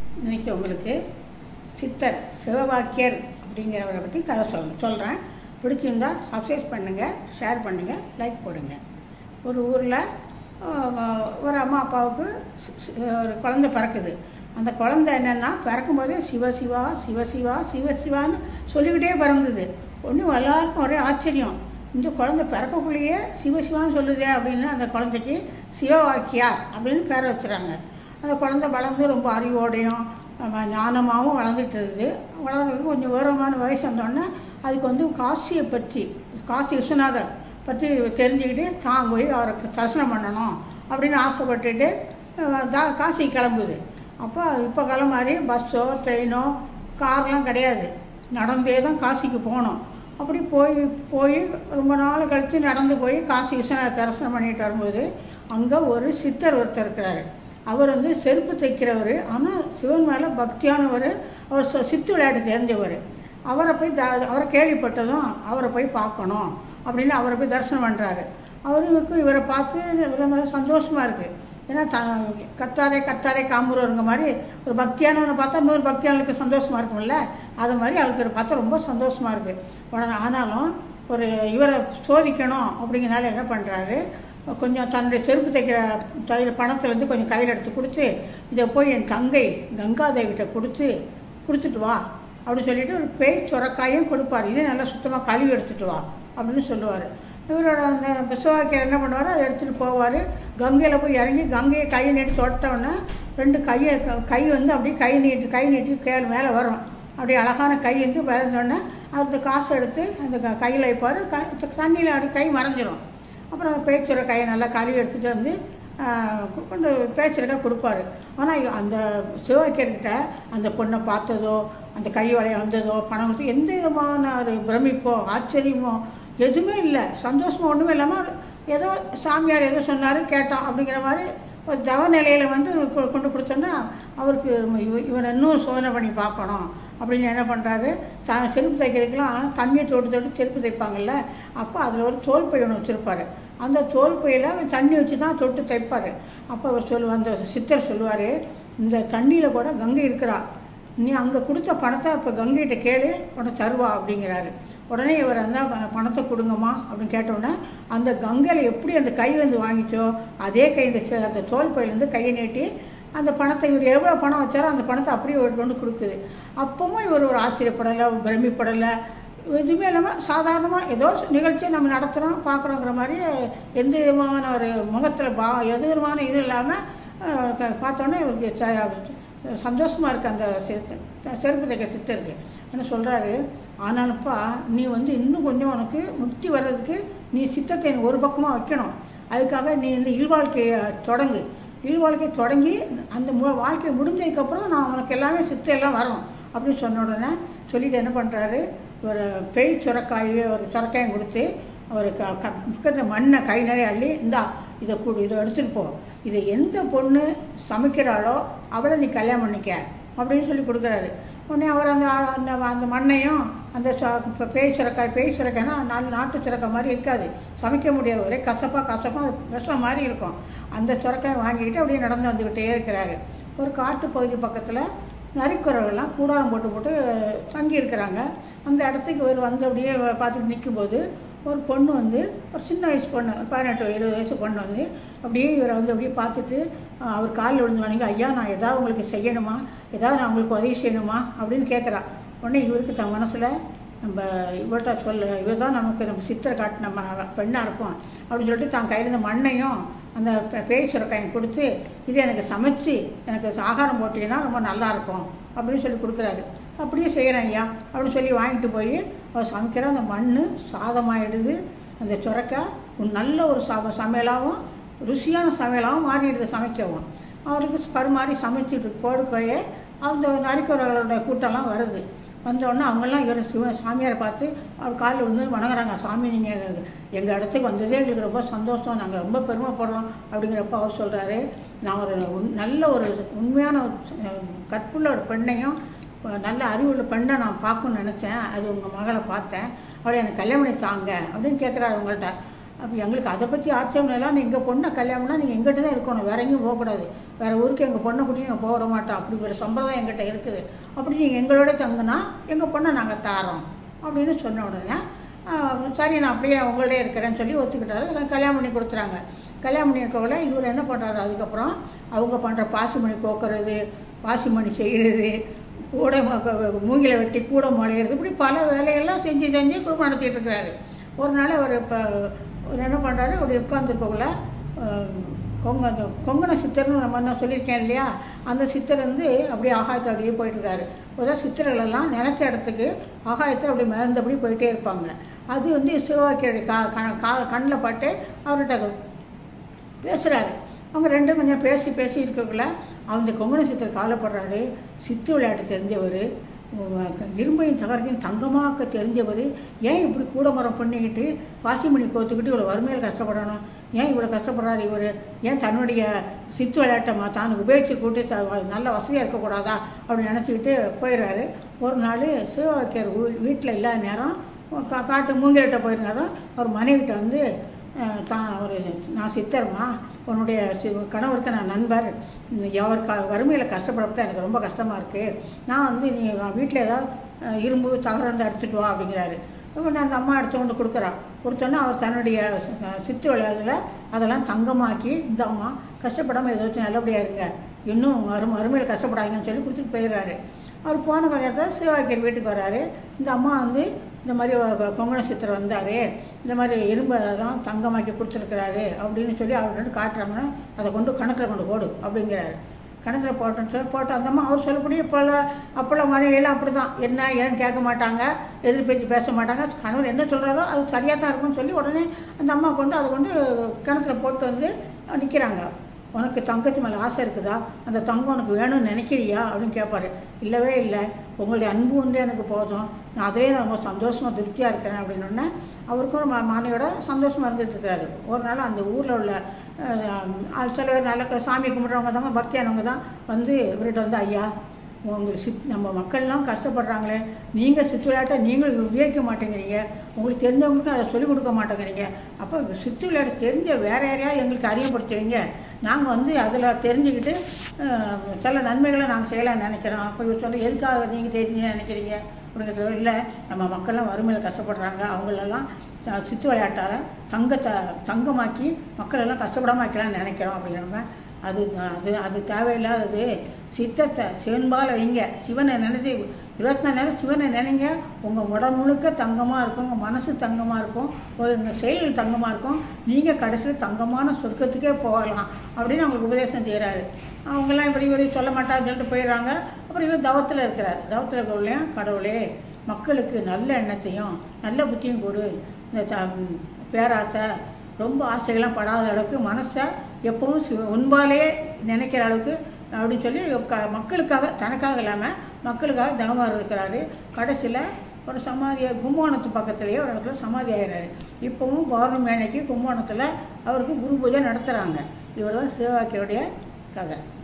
இன்னைக்கு உங்களுக்கு சித்தர் சிவவாக்கியர் அப்படிங்கிறவரை பற்றி கதை சொல் சொல்கிறேன் பிடிச்சிருந்தா சப்ஸ்கிரைப் பண்ணுங்கள் ஷேர் பண்ணுங்கள் லைக் போடுங்க ஒரு ஊரில் ஒரு அம்மா அப்பாவுக்கு சி- சி- ஒரு குழந்தை பிறக்குது அந்த குழந்தை என்னென்னா பிறக்கும்போதே சிவசிவா சிவசிவா சிவசிவான்னு சொல்லிக்கிட்டே பிறந்தது ஒன்றும் எல்லாருக்கும் ஒரே ஆச்சரியம் இந்த குழந்தை பிறக்கக்குள்ளேயே சிவசிவான்னு சொல்லுதே அப்படின்னு அந்த குழந்தைக்கு சிவவாக்கியார் அப்படின்னு பேரை வச்சுறாங்க அந்த குழந்தை வளர்ந்து ரொம்ப அறிவோடையும் ஆமா, ஞானமாகவும் வளர்ந்துட்டு இருக்குது வளர்றதுக்கு கொஞ்சம் விவரமான வயசு வந்தோடனே அதுக்கு வந்து காசியை பற்றி காசி விஸ்வநாதர் பற்றி தெரிஞ்சுக்கிட்டு தான் போய் அவருக்கு தரிசனம் பண்ணணும் அப்படின்னு ஆசைப்பட்டுட்டு அஹ், தா காசி கிளம்புது அப்போ இப்போ காலம் மாதிரி பஸ்ஸோ ட்ரெயினோ கார்லாம் கிடையாது நடந்தே தான் காசிக்கு போகணும் அப்படி போய் போய் ரொம்ப நாள் கழித்து நடந்து போய் காசி விஸ்வநாத தரிசனம் பண்ணிட்டு வரும்போது அங்கே ஒரு சித்தர் ஒருத்தர் இருக்கிறாரு அவர் வந்து செருப்பு தைக்கிறவர் ஆனால் சிவன் மேலே பக்தியானவர் அவர் சொ- சித்து விளையாட்டு தெரிஞ்சவர் அவரை போய் த அவரை கேள்விப்பட்டதும் அவரை போய் பார்க்கணும் அப்படின்னு அவரை போய் தரிசனம் பண்ணுறாரு அவருக்கு இவரை பார்த்து ரொம்ப சந்தோஷமாக இருக்குது ஏன்னா த கத்தாரே கத்தாரே காம்பூருங்கிற மாதிரி ஒரு பக்தியானவனை பார்த்தா இன்னொரு பக்தியானவனுக்கு சந்தோஷமாக இருக்கும்ல அது மாதிரி அவருக்கு இவரை பார்த்தா ரொம்ப சந்தோஷமாக இருக்குது உடனே ஆனாலும் ஒரு இவரை சோதிக்கணும் அப்படிங்கிறனால என்ன பண்ணுறாரு கொஞ்சம் தன்னுடைய செருப்பு தைக்கிற தைக்கிற பணத்துலேருந்து கொஞ்சம் கையில் எடுத்து கொடுத்து இதை போய் என் தங்கை கங்காதேவிட்ட கொடுத்து கொடுத்துட்டு வா அப்படின்னு சொல்லிட்டு ஒரு பேய் சுரக்காயும் கொடுப்பார் இதே நல்லா சுத்தமாக கழுவி எடுத்துட்டு வா அப்படின்னு சொல்லுவார் இவரோட அந்த விசுவாக்கியர் என்ன பண்ணுவார் அதை எடுத்துகிட்டு போவார் கங்கையில் போய் இறங்கி கங்கையை கையை நீட்டி தொட்டவுடனே ரெண்டு கையை க- கை வந்து அப்படியே கை நீட்டி கை நீட்டி கேள் மேலே வரும் அப்படியே அழகான கை வந்து விளைஞ்சோடனே அந்த காசை எடுத்து அந்த க- கையில் வைப்பார் க தண்ணியில் அப்படி கை மறைஞ்சிரும் அப்புறம் அந்த பேச்சுரை கையை நல்லா கழுவி எடுத்துகிட்டு வந்து ஆஹ், கொ- கொண்டு பேச்சுருக்கா கொடுப்பாரு ஆனால் அந்த சிவவைக்கியர்கிட்ட அந்த பொண்ணை பார்த்ததோ அந்த கை வளைய வந்ததோ பணம் கொடுத்து எந்த விதமான ஒரு பிரமிப்போ ஆச்சரியமோ எதுவுமே இல்லை சந்தோஷமா ஒன்றுமே இல்லாமல் ஏதோ சாமியார் ஏதோ சொன்னார் கேட்டோம் அப்படிங்கிற மாதிரி ஒரு தவ நிலையில் வந்து கொ- கொண்டு கொடுத்தோன்னா அவருக்கு இவ- இவரை இன்னும் சோதனை பண்ணி பார்க்கணும் அப்படின்னு என்ன பண்ணுறாரு த செருப்பு தைக்கிறதுக்கெலாம் தண்ணியை தொட்டு தொட்டு செருப்பு தைப்பாங்கல்ல அப்போ அதில் ஒரு தோல் பை ஒன்று வச்சுருப்பாரு அந்த தோல் பையில் தண்ணி வச்சு தான் தொட்டு தைப்பார் அப்போ அவர் சொல்லு அந்த சித்தர் சொல்லுவார் இந்த தண்ணியில் கூட கங்கை இருக்கிறா நீ அங்கே கொடுத்த பணத்தை இப்போ கங்கைகிட்ட கேளு உடனே தருவா அப்படிங்கிறாரு உடனே இவர் அந்த ப- பணத்தை கொடுங்கம்மா அப்படின்னு கேட்டோன்னே அந்த கங்கையில் எப்படி அந்த கை வந்து வாங்கிச்சோ அதே கை இந்த செ- அந்த தோல் பையிலேருந்து கையை நீட்டி அந்த பணத்தை இவர் எவ்வளோ பணம் வச்சாரோ அந்த பணத்தை அப்படியே இவர் கொண்டு கொடுக்குது அப்பவும் இவர் ஒரு ஆச்சரியப்படலை பிரமிப்படலை எதுவுமே இல்லாமல் சாதாரணமாக ஏதோ நிகழ்ச்சியை நம்ம நடத்துகிறோம் பார்க்குறோங்கிற மாதிரி எந்த விதமான ஒரு முகத்தில் பா எது விதமான இது இல்லாமல் பார்த்தோன்னே இவருக்கு ச- சந்தோஷமாக இருக்குது அந்த செ- செருப்பு தைக்க சித்தருக்கு என்ன சொல்கிறாரு ஆனாலும்ப்பா நீ வந்து இன்னும் கொஞ்சம் உனக்கு முக்தி வர்றதுக்கு நீ சித்தத்தை ஒரு பக்கமாக வைக்கணும் அதுக்காக நீ இந்த இல்வாழ்க்கையை தொடங்கு இல்வாழ்க்கையை தொடங்கி அந்த மு வாழ்க்கை முடிஞ்சதுக்கப்புறம் நான் உனக்கு எல்லாமே சித்தம் எல்லாம் வரும் அப்படின்னு சொன்ன உடனே சொல்லிட்டு என்ன பண்ணுறாரு ஒரு பேய் சுரக்காயை ஒரு சுரக்காயும் கொடுத்து அவர் க க பக்கத்தில் மண்ணை கை நிறைய அள்ளி இந்தா இதை கூடு இதை எடுத்துகிட்டு போ இதை எந்த பொண்ணு சமைக்கிறாளோ அவளை நீ கல்யாணம் பண்ணிக்க அப்படின்னு சொல்லி கொடுக்குறாரு உடனே அவர் அந்த அந்த அந்த மண்ணையும் அந்த ச- இப்ப பேய் சுரக்காய் பேய் சுரக்காய்னா நாலு நாட்டு சுரக்காய் மாதிரி இருக்காது சமைக்க முடியாது ஒரே கசப்பாக கசப்பாக விஷம் மாதிரி இருக்கும் அந்த சுரக்காய் வாங்கிக்கிட்டு அப்படியே நடந்து வந்துக்கிட்டே இருக்கிறாரு ஒரு காட்டு பகுதி பக்கத்தில் நரிக்குறவெல்லாம் கூடாரம் போட்டு போட்டு தங்கி இருக்கிறாங்க அந்த இடத்துக்கு இவர் வந்து அப்படியே பார்த்துட்டு நிற்கும்போது ஒரு பொண்ணு வந்து ஒரு சின்ன வயசு பொண்ணு ஒரு பதினெட்டு இருபது வயசு பொண்ணு வந்து அப்படியே இவரை வந்து அப்படியே பார்த்துட்டு ஆஹ், அவர் காலில் விழுந்து வணங்கி ஐயா நான் ஏதாவது உங்களுக்கு செய்யணுமா ஏதாவது நான் உங்களுக்கு உதவி செய்யணுமா அப்படின்னு கேட்குறா உடனே இவருக்கு தன் மனசில் நம்ம இவர்கிட்ட சொல்ல இவர் தான் நமக்கு நம்ம சித்தரை காட்டு நம்ம பெண்ணாக இருக்கும் அப்படின்னு சொல்லிட்டு தான் கையில் இருந்த மண்ணையும் அந்த பே- பேய் சுரக்காயும் கொடுத்து இது எனக்கு சமைச்சு எனக்கு ஆகாரம் போட்டீங்கன்னா ரொம்ப நல்லா இருக்கும் அப்படின்னு சொல்லி கொடுக்குறாரு அப்படியே செய்கிறேன் ஐயா அப்படின்னு சொல்லி வாங்கிட்டு போய் அவர் சமைக்கிற அந்த மண் சாதமாயிடுது அந்த சுரக்காய் ஒரு நல்ல ஒரு சம சமையலாகவும் ருசியான சமையலாகவும் மாறிடுது சமைக்கவும் அவருக்கு பரிமாறி சமைச்சிட்டு போடுக்கையே அந்த நரிக்கிறவர்களோட கூட்டம்லாம் வருது வந்தோடனே அவங்கெல்லாம் இவர் சிவ சாமியாரை பார்த்து அவர் காலில் விழுந்து வணங்குறாங்க சாமி நீங்கள் எங்கள் இடத்துக்கு வந்ததே எங்களுக்கு ரொம்ப சந்தோஷம் நாங்கள் ரொம்ப பெருமைப்படுறோம் அப்படிங்கிறப்ப அவர் சொல்கிறாரு நான் ஒரு உண்- நல்ல ஒரு உண்மையான அஹ், கற்புள்ள ஒரு பெண்ணையும் அஹ், நல்ல அறிவுள்ள பெண்ணை நான் பார்க்கணும்னு நினச்சேன் அது உங்கள் மகளை பார்த்தேன் அவளை எனக்கு கல்யாணம் பண்ணி தாங்க அப்படின்னு கேட்குறாரு உங்கள்கிட்ட அப்போ எங்களுக்கு அதை பற்றி ஆட்சேபம் இல்லை நீ எங்கள் பொண்ணை கல்யாணம்னா நீங்கள் எங்கிட்ட தான் இருக்கணும் வேற எங்கேயும் போகக்கூடாது வேறு ஊருக்கு எங்கள் பொண்ணை கூட்டி நாங்கள் போக விட மாட்டோம் அப்படி ஒரு சம்பிரதாயம் எங்கிட்ட இருக்குது அப்படி நீங்கள் எங்களோட தங்குனா எங்கள் பொண்ணை நாங்கள் தாரோம் அப்படின்னு சொன்ன உடனே ஆஹ், சரி நான் அப்படியே உங்களோட இருக்கிறேன்னு சொல்லி ஒத்துக்கிட்டாரு க- கல்யாணம் பண்ணி கொடுத்துறாங்க கல்யாணம் பண்ணி இருக்கவங்கள இவர் என்ன பண்ணுறாரு அதுக்கப்புறம் அவங்க பண்ணுற பாசிமணி கோக்கிறது பாசிமணி செய்கிறது கூட ம- மூங்கில வெட்டி கூட முளையிறது இப்படி பல வேலையெல்லாம் செஞ்சு செஞ்சு குடும்பம் நடத்திட்டு இருக்கிறாரு ஒரு நாள் அவர் இப்போ அவர் என்ன பண்ணுறாரு அப்படி உட்காந்துருக்கவங்கள கொங்க அந்த கொங்கண சித்தர்னு நம்ம நான் சொல்லியிருக்கேன் இல்லையா அந்த சித்தர் வந்து அப்படியே ஆகாயத்தில் அப்படியே போயிட்டுருக்காரு ஒரு சித்தர்கள் எல்லாம் நினைச்ச இடத்துக்கு ஆகாயத்தில் அப்படியே மிதந்தபடி போயிட்டே இருப்பாங்க அது வந்து சிவவாக்கியோடைய கா கா கண்ணில் பட்டு அவர்கிட்ட பேசுகிறாரு அவங்க ரெண்டும் கொஞ்சம் பேசி பேசி இருக்கக்குள்ள அந்த கொங்கண சித்தர் காலப்படுறாரு சித்து விளையாட்டு தெரிஞ்சவர் இரும்பையும் தகரத்தையும் தங்கமாக்க தெரிஞ்சவர் ஏன் இப்படி கூட மரம் பண்ணிக்கிட்டு பாசிமணி கோத்துக்கிட்டு இவ்வளோ வறுமையில் கஷ்டப்படணும் ஏன் இவ்வளோ கஷ்டப்படுறாரு இவர் ஏன் தன்னுடைய சித்து விளையாட்டை மா- தான் உபயோகிச்சு கூட்டி த நல்ல வசதியாக இருக்கக்கூடாதா அப்படின்னு நினச்சிக்கிட்டு போயிடுறாரு ஒரு நாள் சிவவாக்கியர் வீட்டில் இல்லாத நேரம் கா காட்டு மூங்கிலிட்ட போயிருந்தாரோ அவர் மனைவிட்ட வந்து அஹ், தான் ஒரு நான் சித்தர்மா உன்னுடைய சி- கணவருக்கு நான் நண்பர் இந்த அவர் க வறுமையில் கஷ்டப்படப்பதான் எனக்கு ரொம்ப கஷ்டமாக இருக்குது நான் வந்து நீ வீட்டில் ஏதாவது அஹ், இரும்பு தகரம் இருந்தால் எடுத்துகிட்டு வா அப்படிங்கிறாரு உடனே அந்த அம்மா எடுத்து கொண்டு கொடுக்குறா கொடுத்தோன்னே அவர் தன்னுடைய அஹ், சித்து விளையாடுல அதெல்லாம் தங்கமாக்கி இந்த அம்மா கஷ்டப்படாமல் ஏதாச்சும் நல்லபடியாக இருங்க இன்னும் அரும் அருமையில் கஷ்டப்படாதீங்கன்னு சொல்லி கொடுத்துட்டு போயிடுறாரு அவர் போன நேரத்தில் சிவவாக்கியர் வீட்டுக்கு வராரு இந்த அம்மா வந்து இந்த மாதிரி ஒரு கொங்கண சித்தர் வந்தார் இந்த மாதிரி இரும்பு அதெல்லாம் தங்கமாக்கி கொடுத்துருக்குறாரு அப்படின்னு சொல்லி அவர்கிட்ட காட்டுறாங்கன்னா அதை கொண்டு கணத்தில் கொண்டு போடு அப்படிங்கிறாரு கணத்தில் போட்டோன்னு சொல்லி போட்டு அந்த அம்மா அவர் சொல்லப்படி இப்போல்லாம் அப்போல்லாம் மனைவியெல்லாம் அப்படி தான் என்ன ஏன்னு கேட்க மாட்டாங்க எதிர் பேச்சு பேச மாட்டாங்க கணவர் என்ன சொல்கிறாரோ அது சரியாக தான் இருக்கும்னு சொல்லி உடனே அந்த அம்மா கொண்டு அதை கொண்டு கிணத்துல போட்டு வந்து நிற்கிறாங்க உனக்கு தங்கத்து மேலே ஆசை இருக்குதா அந்த தங்கம் உனக்கு வேணும்னு நினைக்கிறியா அப்படின்னு கேட்பாரு இல்லவே இல்லை உங்களுடைய அன்பு வந்து எனக்கு போதும் நான் அதிலே நான் ரொம்ப சந்தோஷமாக திருப்தியாக இருக்கிறேன் அப்படின்னோடனே அவருக்கும் ம மானையோட சந்தோஷமாக இருந்துட்டு இருக்கிறாரு ஒரு நாள் அந்த ஊரில் உள்ள அஹ், ஆள் சில பேர் நல்ல சாமி கும்பிட்றவங்க தாங்க பக்தியானவங்க தான் வந்து இவர்கிட்ட வந்து ஐயா உங்களுக்கு சித் நம்ம மக்கள்லாம் கஷ்டப்படுறாங்களே நீங்கள் சித்து விளையாட்டை நீங்களும் உபயோகிக்க மாட்டேங்கிறீங்க உங்களுக்கு தெரிஞ்சவங்களுக்கு அதை சொல்லிக் கொடுக்க மாட்டேங்கிறீங்க அப்போ சித்து விளையாட்டு தெரிஞ்ச வேற யாரையாவது எங்களுக்கு அறியப்படுத்தி வைங்க நாங்கள் வந்து அதில் தெரிஞ்சுக்கிட்டு அஹ், சில நன்மைகளை நாங்கள் செய்யலாம்னு நினைக்கிறோம் அப்போ இவர் சொல்ல எதுக்காக நீங்கள் தெரிஞ்சு நினைக்கிறீங்க அப்படிங்கிறது இல்லை நம்ம மக்கள்லாம் வறுமையில் கஷ்டப்படுறாங்க அவங்களெல்லாம் அஹ், சித்து விளையாட்டால் தங்கத்தை தங்கமாக்கி மக்கள் எல்லாம் கஷ்டப்படாமல் வைக்கலாம்னு நினைக்கிறோம் அப்படிங்கிறவங்க அது அது அது தேவையில்லாதது சித்தத்தை சிவன்பால் வைங்க சிவனை நினைச்சு இருபத்தி நாலு நேரம் சிவனை நினைங்க உங்கள் உடல் முழுக்க தங்கமாக இருக்கும் உங்கள் மனசு தங்கமாக இருக்கும் உங்கள் செயல்கள் தங்கமாக இருக்கும் நீங்கள் கடைசியில் தங்கமான சொர்க்கத்துக்கே போகலாம் அப்படின்னு அவங்களுக்கு உபதேசம் செய்கிறாரு அவங்கெல்லாம் இப்படி இவர் சொல்ல மாட்டான்னு சொல்லிட்டு போயிடுறாங்க அப்புறம் இவர் தவத்தில் இருக்கிறார் தவத்தில் இருக்கிறவங்களையும் கடவுளே மக்களுக்கு நல்ல எண்ணத்தையும் நல்ல புத்தியும் கொடு இந்த த பேராசை ரொம்ப ஆசைகள்லாம் படாத அளவுக்கு மனசை எப்பவும் சிவ உண்பாலே நினைக்கிற அளவுக்கு அப்படின்னு சொல்லி க மக்களுக்காக தனக்காக இல்லாமல் மக்களுக்காக தவமாக இருக்கிறாரு கடைசியில் ஒரு சமாதியை கும்போணத்து பக்கத்துலேயே ஒரு இடத்துல சமாதி ஆகிறாரு இப்போவும் பௌர்ணமி அன்னைக்கு கும்போணத்தில் அவருக்கு குரு பூஜை நடத்துகிறாங்க இவர் தான் சிவவாக்கியருடைய கதை